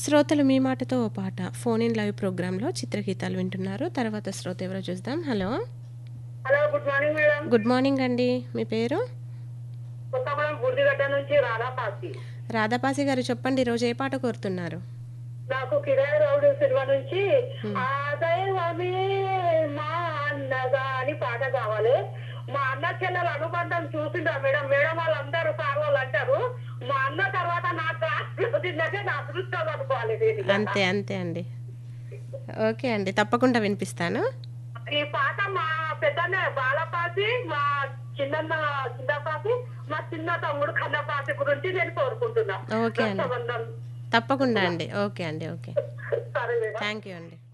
శ్రోతలు మీ మాటతో ఓ పాట ఫోన్ ఇన్ లైవ్ ప్రోగ్రాంలో చిత్రగీతాలు వింటున్నారు తర్వాత శ్రోత ఎవరో చూద్దాం hello hello good morning madam good morning అండి మీ పేరు కొత్తగూడెం బుర్దిగడ్డ నుంచి రాధాపాసి రాధాపాసి గారు చెప్పండి ఈరోజు ఏ పాట కోరుతున్నారు నాకు కిరాయి రౌడ్ సినిమా నుంచి ఆ దైవమే మా అన్నగా అని పాట కావాలి మా అన్న చెల్లెల అనుబంధం చూసిందా మేడం మేడం వాళ్ళందరూ సార్ వాళ్ళు అంటారు మా అన్న తర్వాత నాకు వచ్చిందంటే నా అదృష్టం అనుకోవాలి దీనికి. అంతే అంతే అండి ఓకే అండి తప్పకుండా వినిపిస్తాను ఈ పాట మా పెద్దన్న బాలపాసి మా చిన్న చిన్నపాసి మా చిన్న తమ్ముడు కన్నపాసి గురించి నేను కోరుకుంటున్నా ఓకే అండి రక్షాబంధన్ తప్పకుండా అండి ఓకే అండి ఓకే సరే మేడం థ్యాంక్ యూ అండి